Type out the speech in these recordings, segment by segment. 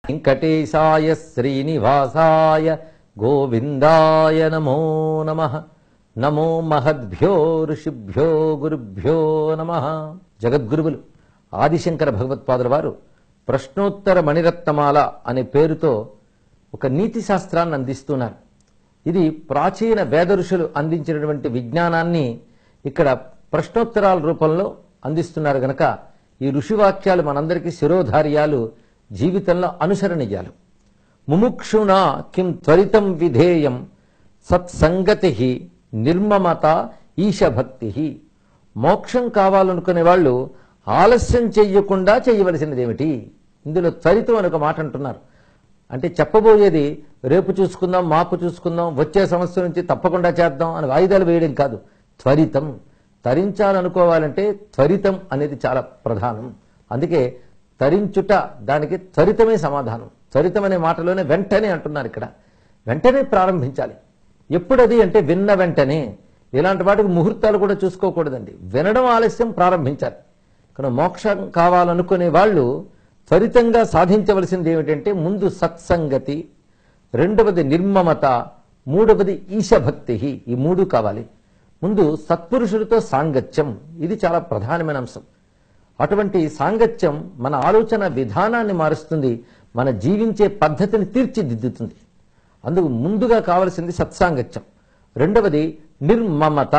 వెంకటేశాయ శ్రీనివాసాయ గోవిందాయ నమో నమ నమో మహద్భ్యో ఋషిభ్యో గురుభ్యో నమ జగద్గురువులు ఆదిశంకర భగవత్పాదుల వారు ప్రశ్నోత్తర మణిరత్నమాల అనే పేరుతో ఒక నీతి శాస్త్రాన్ని అందిస్తున్నారు ఇది ప్రాచీన వేద ఋషులు అందించినటువంటి విజ్ఞానాన్ని ఇక్కడ ప్రశ్నోత్తరాల రూపంలో అందిస్తున్నారు గనక ఈ ఋషివాక్యాలు మనందరికీ శిరోధార్యాలు జీవితంలో అనుసరణీయాలు ముముక్షుణ కిం త్వరితం విధేయం సత్సంగతి నిర్మమత ఈశభక్తి మోక్షం కావాలనుకునే వాళ్ళు ఆలస్యం చెయ్యకుండా చేయవలసినదేమిటి ఇందులో త్వరితం అని ఒక మాట అంటున్నారు అంటే చెప్పబోయేది రేపు చూసుకుందాం మాపు చూసుకుందాం వచ్చే సంవత్సరం నుంచి తప్పకుండా చేద్దాం అని వాయిదాలు వేయడం కాదు త్వరితం తరించాలనుకోవాలంటే త్వరితం అనేది చాలా ప్రధానం అందుకే తరించుట దానికి త్వరితమే సమాధానం త్వరితం అనే మాటలోనే వెంటనే అంటున్నారు ఇక్కడ వెంటనే ప్రారంభించాలి ఎప్పుడది అంటే విన్న వెంటనే ఇలాంటి వాటికి ముహూర్తాలు కూడా చూసుకోకూడదండి వినడం ఆలస్యం ప్రారంభించాలి కానీ మోక్షం కావాలనుకునే వాళ్ళు త్వరితంగా సాధించవలసింది ఏమిటంటే ముందు సత్సంగతి రెండవది నిర్మమత మూడవది ఈశభక్తి ఈ మూడు కావాలి ముందు సత్పురుషులతో సాంగత్యం ఇది చాలా ప్రధానమైన అంశం అటువంటి సాంగత్యం మన ఆలోచన విధానాన్ని మారుస్తుంది మన జీవించే పద్ధతిని తీర్చిదిద్దుతుంది అందుకు ముందుగా కావలసింది సత్సాంగత్యం రెండవది నిర్మమత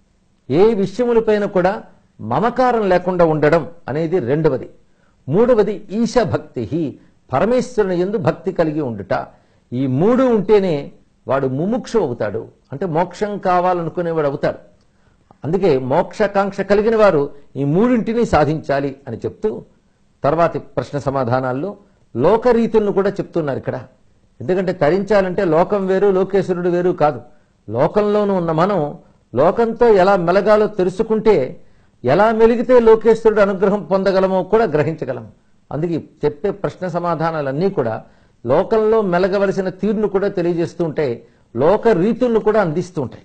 ఏ విషయములపైన కూడా మమకారం లేకుండా ఉండడం అనేది రెండవది మూడవది ఈశభక్తి పరమేశ్వరుని ఎందు భక్తి కలిగి ఉండుట ఈ మూడు ఉంటేనే వాడు ముముక్షు అవుతాడు అంటే మోక్షం కావాలనుకునేవాడు అవుతాడు అందుకే మోక్షకాంక్ష కలిగిన వారు ఈ మూడింటిని సాధించాలి అని చెప్తూ తర్వాతి ప్రశ్న సమాధానాల్లో లోకరీతులను కూడా చెప్తున్నారు ఇక్కడ ఎందుకంటే తరించాలంటే లోకం వేరు లోకేశ్వరుడు వేరు కాదు లోకంలోనూ ఉన్న మనం లోకంతో ఎలా మెలగాలో తెలుసుకుంటే ఎలా మెలిగితే లోకేశ్వరుడు అనుగ్రహం పొందగలమో కూడా గ్రహించగలం అందుకే చెప్పే ప్రశ్న సమాధానాలన్నీ కూడా లోకంలో మెలగవలసిన తీరును కూడా తెలియజేస్తూ ఉంటాయి లోక రీతులను కూడా అందిస్తూ ఉంటాయి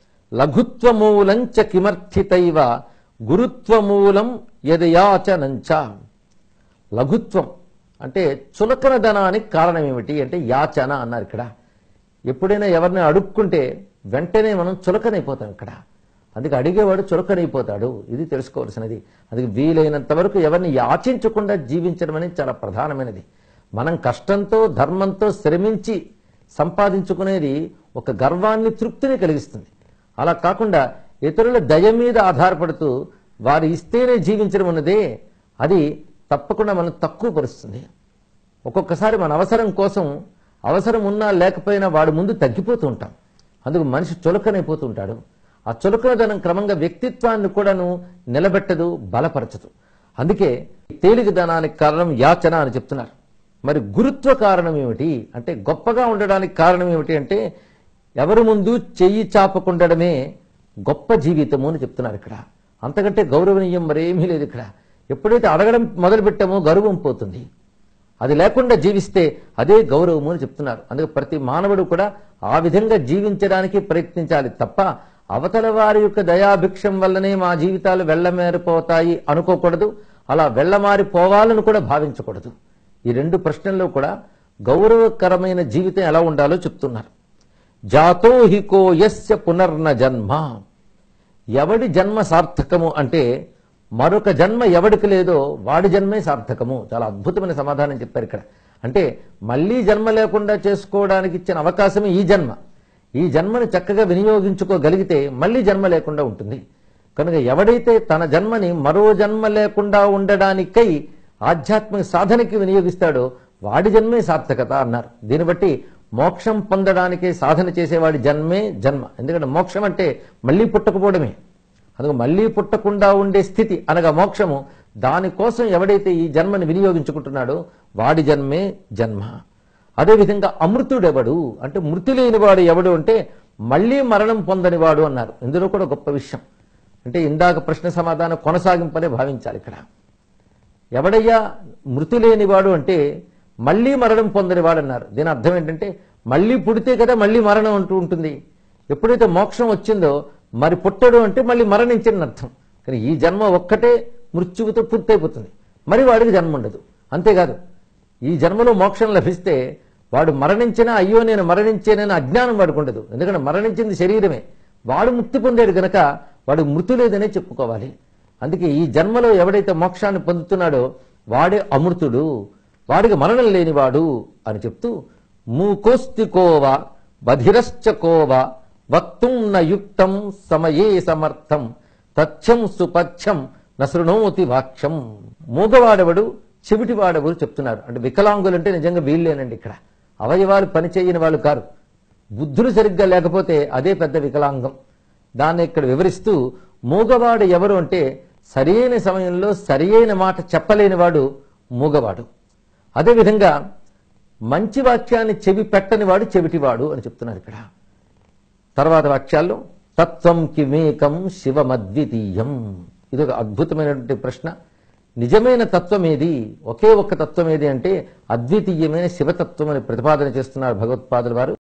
లఘుత్వమూలంచ కిమర్థితైవ గురుత్వమూలం యదయాచనంచ లఘుత్వం అంటే చులకన ధనానికి కారణం ఏమిటి అంటే యాచన అన్నారు ఇక్కడ ఎప్పుడైనా ఎవరిని అడుక్కుంటే వెంటనే మనం చులకనైపోతాం ఇక్కడ అందుకే అడిగేవాడు చులకనైపోతాడు ఇది తెలుసుకోవాల్సినది అందుకే వీలైనంత వరకు ఎవరిని యాచించకుండా జీవించడం అనేది చాలా ప్రధానమైనది మనం కష్టంతో ధర్మంతో శ్రమించి సంపాదించుకునేది ఒక గర్వాన్ని తృప్తిని కలిగిస్తుంది అలా కాకుండా ఇతరుల దయ మీద ఆధారపడుతూ వారు ఇస్తేనే జీవించడం ఉన్నదే అది తప్పకుండా మనం తక్కువ పరుస్తుంది ఒక్కొక్కసారి మన అవసరం కోసం అవసరం ఉన్నా లేకపోయినా వాడు ముందు తగ్గిపోతూ ఉంటాం అందుకు మనిషి చులకనైపోతూ ఉంటాడు ఆ చులకనదనం క్రమంగా వ్యక్తిత్వాన్ని కూడాను నిలబెట్టదు బలపరచదు అందుకే తేలిక ధనానికి కారణం యాచన అని చెప్తున్నారు మరి గురుత్వ కారణం ఏమిటి అంటే గొప్పగా ఉండడానికి కారణం ఏమిటి అంటే ఎవరి ముందు చెయ్యి చాపకుండడమే గొప్ప జీవితము అని చెప్తున్నారు ఇక్కడ అంతకంటే గౌరవనీయం మరేమీ లేదు ఇక్కడ ఎప్పుడైతే అడగడం మొదలు పెట్టామో గౌరవం పోతుంది అది లేకుండా జీవిస్తే అదే గౌరవము అని చెప్తున్నారు అందుకే ప్రతి మానవుడు కూడా ఆ విధంగా జీవించడానికి ప్రయత్నించాలి తప్ప అవతల వారి యొక్క దయాభిక్షం వల్లనే మా జీవితాలు వెళ్ళమేరిపోతాయి అనుకోకూడదు అలా వెళ్ళమారిపోవాలని కూడా భావించకూడదు ఈ రెండు ప్రశ్నల్లో కూడా గౌరవకరమైన జీవితం ఎలా ఉండాలో చెప్తున్నారు జాతో హికో యస్య పునర్న జన్మ ఎవడి జన్మ సార్థకము అంటే మరొక జన్మ ఎవడికి లేదో వాడి జన్మే సార్థకము చాలా అద్భుతమైన సమాధానం చెప్పారు ఇక్కడ అంటే మళ్ళీ జన్మ లేకుండా చేసుకోవడానికి ఇచ్చిన అవకాశమే ఈ జన్మ ఈ జన్మని చక్కగా వినియోగించుకోగలిగితే మళ్ళీ జన్మ లేకుండా ఉంటుంది కనుక ఎవడైతే తన జన్మని మరో జన్మ లేకుండా ఉండడానికై ఆధ్యాత్మిక సాధనకి వినియోగిస్తాడో వాడి జన్మే సార్థకత అన్నారు దీన్ని బట్టి మోక్షం పొందడానికే సాధన చేసేవాడి జన్మే జన్మ ఎందుకంటే మోక్షం అంటే మళ్ళీ పుట్టకపోవడమే అందుకు మళ్ళీ పుట్టకుండా ఉండే స్థితి అనగా మోక్షము దానికోసం ఎవడైతే ఈ జన్మని వినియోగించుకుంటున్నాడో వాడి జన్మే జన్మ అదేవిధంగా అమృతుడెవడు అంటే మృతి లేనివాడు ఎవడు అంటే మళ్ళీ మరణం పొందనివాడు అన్నారు ఇందులో కూడా గొప్ప విషయం అంటే ఇందాక ప్రశ్న సమాధానం కొనసాగింపనే భావించాలి ఇక్కడ ఎవడయ్యా మృతి లేనివాడు అంటే మళ్ళీ మరణం పొందనివాడు అన్నారు దీని అర్థం ఏంటంటే మళ్ళీ పుడితే కదా మళ్ళీ మరణం అంటూ ఉంటుంది ఎప్పుడైతే మోక్షం వచ్చిందో మరి పుట్టడు అంటే మళ్ళీ మరణించిన అర్థం కానీ ఈ జన్మ ఒక్కటే మృత్యువుతో పూర్తయిపోతుంది మరి వాడికి జన్మ ఉండదు అంతేకాదు ఈ జన్మలో మోక్షం లభిస్తే వాడు మరణించినా అయ్యో నేను మరణించేనని అజ్ఞానం వాడికి ఉండదు ఎందుకంటే మరణించింది శరీరమే వాడు ముక్తి పొందాడు గనక వాడు మృతి లేదనే చెప్పుకోవాలి అందుకే ఈ జన్మలో ఎవడైతే మోక్షాన్ని పొందుతున్నాడో వాడే అమృతుడు వాడికి మరణం లేనివాడు అని చెప్తూ మూకోస్తికోవా బధిరశ్చకోవా వక్తుం న యుక్తం సమయే సమర్థం తథ్యం సుపథ్యం నశృణోతి వాక్యం మూగవాడెవడు చెవిటివాడెవడు చెప్తున్నారు అంటే వికలాంగులు అంటే నిజంగా వీళ్ళేనండి ఇక్కడ అవయవాలు పనిచేయని వాళ్ళు కారు బుద్ధులు సరిగ్గా లేకపోతే అదే పెద్ద వికలాంగం దాన్ని ఇక్కడ వివరిస్తూ మూగవాడు ఎవరు అంటే సరైన సమయంలో సరియైన మాట చెప్పలేనివాడు మూగవాడు అదేవిధంగా మంచి వాక్యాన్ని చెవి పెట్టని వాడు చెవిటివాడు అని చెప్తున్నారు ఇక్కడ తర్వాత వాక్యాల్లో తత్వం కిమేకం శివమద్వితీయం ఇది ఒక అద్భుతమైనటువంటి ప్రశ్న నిజమైన తత్వం ఏది ఒకే ఒక్క తత్వం ఏది అంటే అద్వితీయమైన శివతత్వం అని ప్రతిపాదన చేస్తున్నారు భగవత్పాదుల వారు